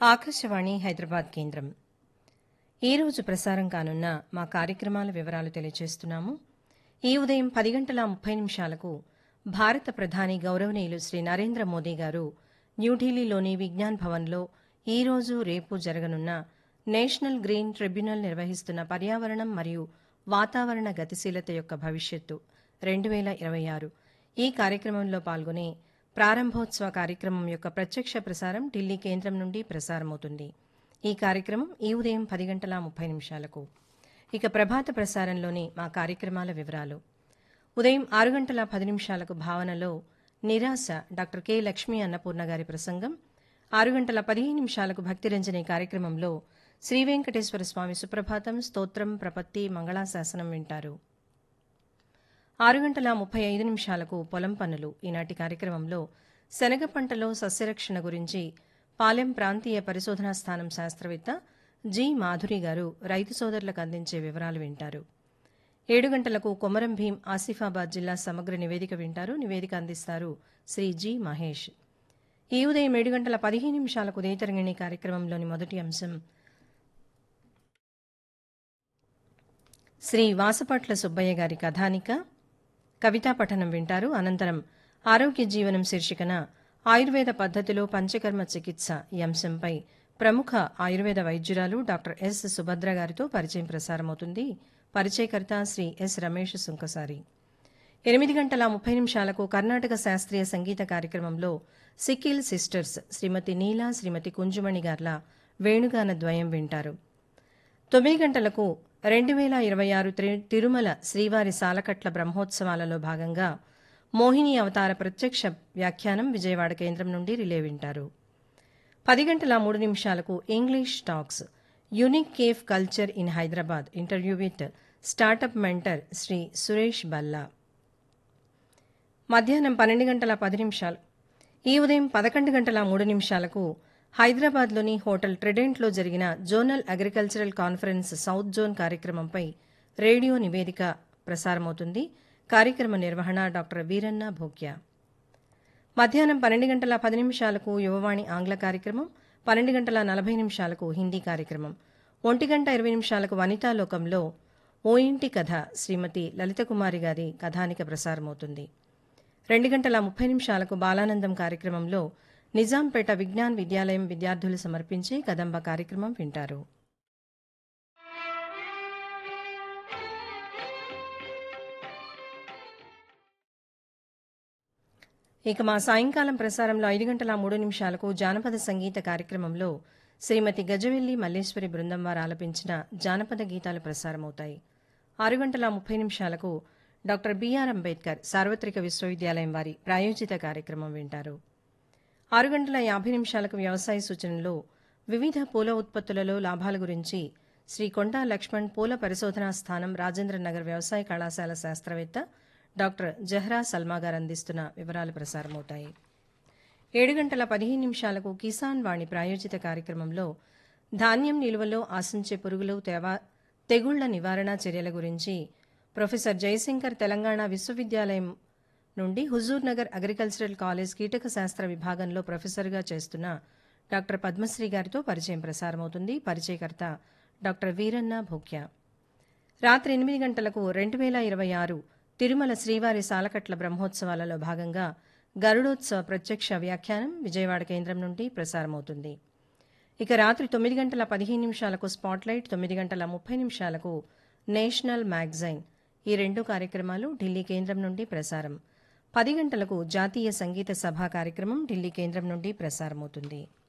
ఆకాశవాణి హైదరాబాద్ కేంద్రం ఈరోజు ప్రసారం కానున్న మా కార్యక్రమాల వివరాలు తెలియజేస్తున్నాము ఈ ఉదయం పది గంటల ముప్పై నిమిషాలకు భారత ప్రధాని గౌరవనీయులు శ్రీ నరేంద్ర మోదీ గారు న్యూఢిల్లీలోని విజ్ఞాన్ భవన్లో ఈ రోజు రేపు జరగనున్న నేషనల్ గ్రీన్ ట్రిబ్యునల్ నిర్వహిస్తున్న పర్యావరణం మరియు వాతావరణ గతిశీలత యొక్క భవిష్యత్తు రెండు వేల ఇరవై ఆరు ఈ కార్యక్రమంలో పాల్గొనే ప్రారంభోత్సవ కార్యక్రమం యొక్క ప్రత్యక్ష ప్రసారం ఢిల్లీ కేంద్రం నుండి ప్రసారమవుతుంది ఈ కార్యక్రమం ఈ ఉదయం పది గంటల ముప్పై నిమిషాలకు ఇక ప్రభాత ప్రసారంలోని మా కార్యక్రమాల వివరాలు ఉదయం ఆరు గంటల పది నిమిషాలకు భావనలో నిరాశ డాక్టర్ కె లక్ష్మీ అన్నపూర్ణ గారి ప్రసంగం ఆరు గంటల పదిహేను నిమిషాలకు భక్తిరంజని కార్యక్రమంలో శ్రీ వెంకటేశ్వర స్వామి సుప్రభాతం స్తోత్రం ప్రపత్తి మంగళాశాసనం వింటారు ఆరు గంటల ముప్పై ఐదు నిమిషాలకు పొలం పనులు ఈనాటి కార్యక్రమంలో శనగ పంటలో సస్యరక్షణ గురించి పాలెం ప్రాంతీయ పరిశోధనా స్థానం శాస్త్రవేత్త జి మాధురి గారు రైతు సోదరులకు అందించే వివరాలు వింటారు ఏడు గంటలకు కొమరం భీం ఆసిఫాబాద్ జిల్లా సమగ్ర నివేదిక వింటారు నివేదిక అందిస్తారు శ్రీ జి మహేష్ ఈ ఉదయం ఏడు గంటల పదిహేను నిమిషాలకు ఉదయతరంగిణి కార్యక్రమంలోని మొదటి అంశం శ్రీ వాసపట్ల సుబ్బయ్య గారి కథానిక కవితా పఠనం వింటారు అనంతరం ఆరోగ్య జీవనం శీర్షికన ఆయుర్వేద పద్ధతిలో పంచకర్మ చికిత్స ఈ అంశంపై ప్రముఖ ఆయుర్వేద వైద్యురాలు డాక్టర్ ఎస్ సుభద్ర గారితో పరిచయం ప్రసారమవుతుంది పరిచయకర్త శ్రీ ఎస్ రమేష్ సుంకసారి ఎనిమిది గంటల ముప్పై నిమిషాలకు కర్ణాటక శాస్త్రీయ సంగీత కార్యక్రమంలో సిక్కిల్ సిస్టర్స్ శ్రీమతి నీలా శ్రీమతి కుంజుమణి గార్ల వేణుగాన ద్వయం వింటారు తొమ్మిది గంటలకు రెండు వేల ఇరవై ఆరు తిరుమల శ్రీవారి సాలకట్ల బ్రహ్మోత్సవాలలో భాగంగా మోహిని అవతార ప్రత్యక్ష వ్యాఖ్యానం విజయవాడ కేంద్రం నుండి రిలే వింటారు పది గంటల మూడు నిమిషాలకు English talks unique cafe culture in Hyderabad interview with startup mentor Shri Suresh Balla మధ్యాహ్నం పన్నెండు గంటల పది నిమిషాలు ఈ ఉదయం పదకొండు గంటల మూడు నిమిషాలకు హైదరాబాద్లోని హోటల్ ట్రిడెంట్లో జరిగిన zonal agricultural conference south zone కార్యక్రమంపై రేడియో నివేదిక ప్రసారమవుతుంది కార్యక్రమ నిర్వహణ డాక్టర్ వీరన్న భోగ్య మధ్యాహ్నం పన్నెండు గంటల పది నిమిషాలకు యువవాణి ఆంగ్ల కార్యక్రమం పన్నెండు గంటల నలభై నిమిషాలకు హిందీ కార్యక్రమం ఒంటి గంట ఇరవై నిమిషాలకు వనితాలోకంలో ఓ ఇంటి కథ శ్రీమతి లలితకుమారి గారి కథానిక ప్రసారమవుతుంది రెండు గంటల ముప్పై నిమిషాలకు బాలానందం కార్యక్రమంలో నిజాంపేట విజ్ఞాన్ విద్యాలయం విద్యార్థులు సమర్పించే కదంబ కార్యక్రమం వింటారు ఇక మా సాయంకాలం ప్రసారంలో ఐదు గంటల మూడు నిమిషాలకు జానపద సంగీత కార్యక్రమంలో శ్రీమతి గజవెల్లి మల్లేశ్వరి బృందం వారు ఆలపించిన జానపద గీతాలు ప్రసారమవుతాయి ఆరు గంటల ముప్పై నిమిషాలకు డాక్టర్ బిఆర్ అంబేద్కర్ సార్వత్రిక విశ్వవిద్యాలయం వారి ప్రాయోజిత కార్యక్రమం వింటారు ఆరు గంటల యాభై నిమిషాలకు వ్యవసాయ సూచనలో వివిధ పూల ఉత్పత్తులలో లాభాల గురించి శ్రీ కొండా లక్ష్మణ్ పూల పరిశోధనా స్థానం రాజేంద్ర నగర్ వ్యవసాయ కళాశాల శాస్త్రవేత్త డాక్టర్ జహ్రా సల్మా గారు అందిస్తున్న వివరాలు ప్రసారమవుతాయి ఏడు గంటల పదిహేను నిమిషాలకు కిసాన్ వాణి ప్రాయోజిత కార్యక్రమంలో ధాన్యం నిల్వలో ఆశించే పురుగులు తెగుళ్ల నివారణ చర్యల గురించి ప్రొఫెసర్ జయశంకర్ తెలంగాణ విశ్వవిద్యాలయం నుండి హుజూర్ నగర్ అగ్రికల్చరల్ కాలేజ్ కీటక శాస్త్ర విభాగంలో ప్రొఫెసర్గా చేస్తున్న డాక్టర్ పద్మశ్రీ గారితో పరిచయం ప్రసారమవుతుంది పరిచయకర్త డాక్టర్ వీరన్న భోక్య రాత్రి ఎనిమిది గంటలకు రెండు వేల ఇరవై ఆరు తిరుమల శ్రీవారి సాలకట్ల బ్రహ్మోత్సవాలలో భాగంగా గరుడోత్సవ ప్రత్యక్ష వ్యాఖ్యానం విజయవాడ కేంద్రం నుండి ప్రసారమవుతుంది ఇక రాత్రి తొమ్మిది గంటల పదిహేను నిమిషాలకు స్పాట్లైట్ తొమ్మిది గంటల ముప్పై నిమిషాలకు నేషనల్ మ్యాగజైన్ ఈ రెండు కార్యక్రమాలు ఢిల్లీ కేంద్రం నుండి ప్రసారం పది గంటలకు జాతీయ సంగీత సభ కార్యక్రమం ఢిల్లీ కేంద్రం నుండి ప్రసారమవుతుంది